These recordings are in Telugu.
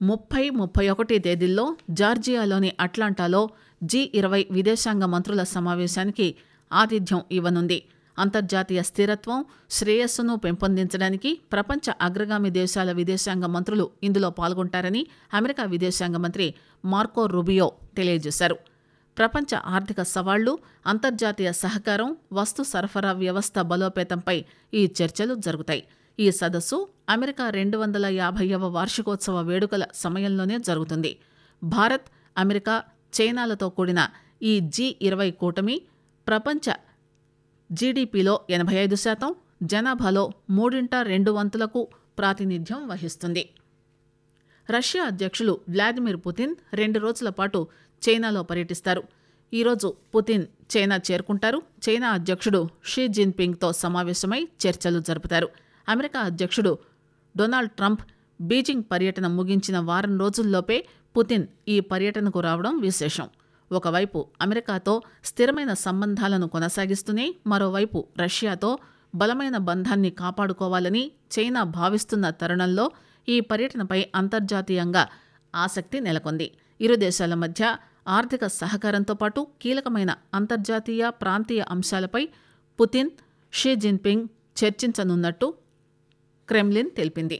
ముప్పై ముప్పై ఒకటి తేదీల్లో జార్జియాలోని అట్లాంటాలో జీ ఇరవై విదేశాంగ మంత్రుల సమావేశానికి ఆతిథ్యం ఇవ్వనుంది అంతర్జాతీయ స్థిరత్వం శ్రేయస్సును పెంపొందించడానికి ప్రపంచ అగ్రగామి దేశాల విదేశాంగ మంత్రులు ఇందులో పాల్గొంటారని అమెరికా విదేశాంగ మంత్రి మార్కో రూబియో తెలియజేశారు ప్రపంచ ఆర్థిక సవాళ్లు అంతర్జాతీయ సహకారం వస్తు సరఫరా వ్యవస్థ బలోపేతంపై ఈ చర్చలు జరుగుతాయి ఈ సదస్సు అమెరికా రెండు వందల యాభైవ వార్షికోత్సవ వేడుకల సమయంలోనే జరుగుతుంది భారత్ అమెరికా చైనాలతో కూడిన ఈ జీ ఇరవై కూటమి ప్రపంచ జీడీపీలో ఎనభై ఐదు శాతం జనాభాలో మూడింట రెండు వంతులకు ప్రాతినిధ్యం వహిస్తుంది రష్యా అధ్యక్షులు వ్లాదిమిర్ పుతిన్ రెండు రోజుల పాటు చైనాలో పర్యటిస్తారు ఈరోజు పుతిన్ చైనా చేరుకుంటారు చైనా అధ్యక్షుడు షీ జిన్పింగ్తో సమావేశమై చర్చలు జరుపుతారు అమెరికా అధ్యక్షుడు డొనాల్డ్ ట్రంప్ బీజింగ్ పర్యటన ముగించిన వారం రోజుల్లోపే పుతిన్ ఈ పర్యటనకు రావడం విశేషం ఒకవైపు అమెరికాతో స్థిరమైన సంబంధాలను కొనసాగిస్తూనే మరోవైపు రష్యాతో బలమైన బంధాన్ని కాపాడుకోవాలని చైనా భావిస్తున్న తరుణంలో ఈ పర్యటనపై అంతర్జాతీయంగా ఆసక్తి నెలకొంది ఇరు దేశాల మధ్య ఆర్థిక సహకారంతో పాటు కీలకమైన అంతర్జాతీయ ప్రాంతీయ అంశాలపై పుతిన్ షీ జిన్పింగ్ చర్చించనున్నట్టు క్రెమ్లిన్ తెలిపింది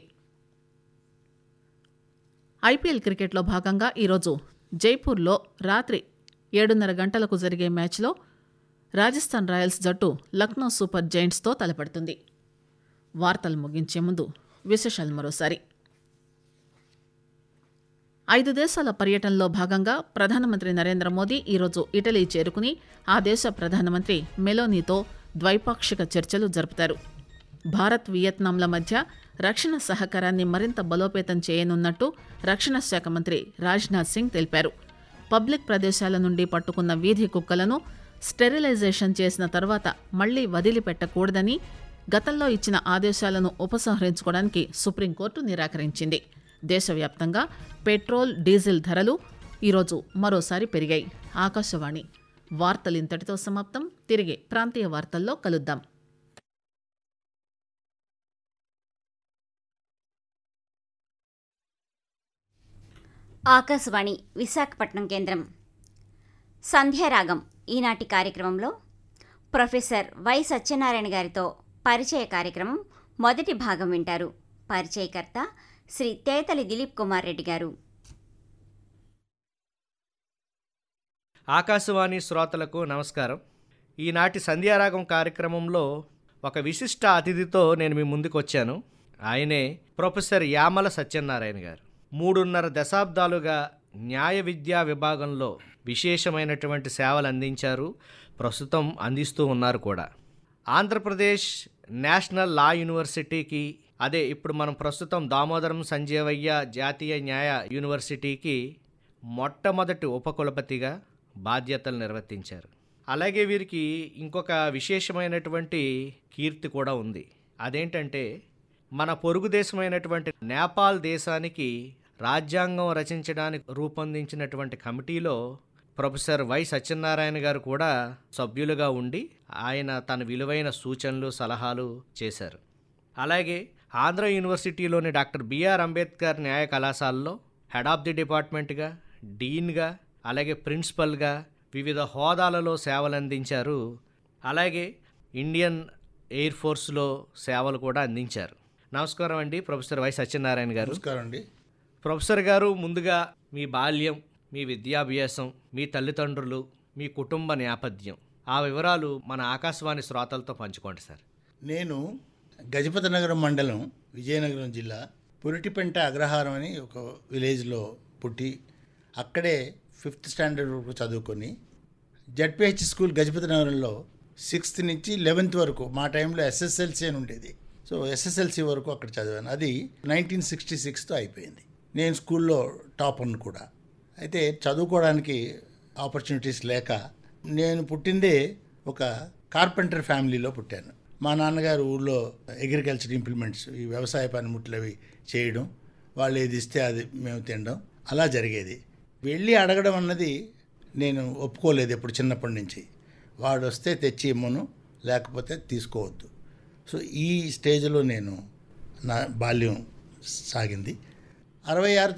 ఐపీఎల్ క్రికెట్లో భాగంగా ఈరోజు జైపూర్లో రాత్రి ఏడున్నర గంటలకు జరిగే మ్యాచ్లో రాజస్థాన్ రాయల్స్ జట్టు లక్నో సూపర్ జైంట్స్తో తలపడుతుంది వార్తలు ముగించే ముందు విశేషాలు మరోసారి ఐదు దేశాల పర్యటనలో భాగంగా ప్రధానమంత్రి నరేంద్ర మోదీ ఈరోజు ఇటలీ చేరుకుని ఆ దేశ ప్రధానమంత్రి మెలోనీతో ద్వైపాక్షిక చర్చలు జరుపుతారు భారత్ వియత్నాంల మధ్య రక్షణ సహకారాన్ని మరింత బలోపేతం చేయనున్నట్టు రక్షణ శాఖ మంత్రి రాజ్నాథ్ సింగ్ తెలిపారు పబ్లిక్ ప్రదేశాల నుండి పట్టుకున్న వీధి కుక్కలను స్టెరిలైజేషన్ చేసిన తర్వాత మళ్లీ వదిలిపెట్టకూడదని గతంలో ఇచ్చిన ఆదేశాలను ఉపసంహరించుకోవడానికి సుప్రీంకోర్టు నిరాకరించింది దేశవ్యాప్తంగా పెట్రోల్ డీజిల్ ధరలు ఈరోజు మరోసారి పెరిగాయి ఆకాశవాణి వార్తలు ఇంతటితో సమాప్తం తిరిగి ప్రాంతీయ వార్తల్లో కలుద్దాం ఆకాశవాణి విశాఖపట్నం కేంద్రం సంధ్యారాగం ఈనాటి కార్యక్రమంలో ప్రొఫెసర్ వై సత్యనారాయణ గారితో పరిచయ కార్యక్రమం మొదటి భాగం వింటారు పరిచయకర్త శ్రీ తేతలి దిలీప్ కుమార్ రెడ్డి గారు ఆకాశవాణి శ్రోతలకు నమస్కారం ఈనాటి సంధ్యారాగం కార్యక్రమంలో ఒక విశిష్ట అతిథితో నేను మీ ముందుకు వచ్చాను ఆయనే ప్రొఫెసర్ యామల సత్యనారాయణ గారు మూడున్నర దశాబ్దాలుగా న్యాయ విద్యా విభాగంలో విశేషమైనటువంటి సేవలు అందించారు ప్రస్తుతం అందిస్తూ ఉన్నారు కూడా ఆంధ్రప్రదేశ్ నేషనల్ లా యూనివర్సిటీకి అదే ఇప్పుడు మనం ప్రస్తుతం దామోదరం సంజీవయ్య జాతీయ న్యాయ యూనివర్సిటీకి మొట్టమొదటి ఉపకులపతిగా బాధ్యతలు నిర్వర్తించారు అలాగే వీరికి ఇంకొక విశేషమైనటువంటి కీర్తి కూడా ఉంది అదేంటంటే మన పొరుగు దేశమైనటువంటి నేపాల్ దేశానికి రాజ్యాంగం రచించడానికి రూపొందించినటువంటి కమిటీలో ప్రొఫెసర్ వై సత్యనారాయణ గారు కూడా సభ్యులుగా ఉండి ఆయన తన విలువైన సూచనలు సలహాలు చేశారు అలాగే ఆంధ్ర యూనివర్సిటీలోని డాక్టర్ బిఆర్ అంబేద్కర్ న్యాయ కళాశాలలో హెడ్ ఆఫ్ ది డిపార్ట్మెంట్గా డీన్గా అలాగే ప్రిన్సిపల్గా వివిధ హోదాలలో సేవలు అందించారు అలాగే ఇండియన్ ఎయిర్ ఫోర్స్లో సేవలు కూడా అందించారు నమస్కారం అండి ప్రొఫెసర్ వై సత్యనారాయణ గారు నమస్కారం అండి ప్రొఫెసర్ గారు ముందుగా మీ బాల్యం మీ విద్యాభ్యాసం మీ తల్లిదండ్రులు మీ కుటుంబ నేపథ్యం ఆ వివరాలు మన ఆకాశవాణి శ్రోతలతో పంచుకోండి సార్ నేను గజపతి నగరం మండలం విజయనగరం జిల్లా పురిటిపెంట అగ్రహారం అని ఒక విలేజ్లో పుట్టి అక్కడే ఫిఫ్త్ స్టాండర్డ్ వరకు చదువుకొని జడ్పిహెచ్ స్కూల్ గజపతి నగరంలో సిక్స్త్ నుంచి లెవెన్త్ వరకు మా టైంలో ఎస్ఎస్ఎల్సి అని ఉండేది సో ఎస్ఎస్ఎల్సి వరకు అక్కడ చదివాను అది నైన్టీన్ సిక్స్టీ సిక్స్తో అయిపోయింది నేను స్కూల్లో టాపర్ను కూడా అయితే చదువుకోవడానికి ఆపర్చునిటీస్ లేక నేను పుట్టిందే ఒక కార్పెంటర్ ఫ్యామిలీలో పుట్టాను మా నాన్నగారు ఊళ్ళో అగ్రికల్చర్ ఇంప్లిమెంట్స్ ఈ వ్యవసాయ పనిముట్లు అవి చేయడం వాళ్ళు ఏది ఇస్తే అది మేము తినడం అలా జరిగేది వెళ్ళి అడగడం అన్నది నేను ఒప్పుకోలేదు ఎప్పుడు చిన్నప్పటి నుంచి వాడు వస్తే తెచ్చి ఇమ్మను లేకపోతే తీసుకోవద్దు సో ఈ స్టేజ్లో నేను నా బాల్యం సాగింది అరవై ఆరు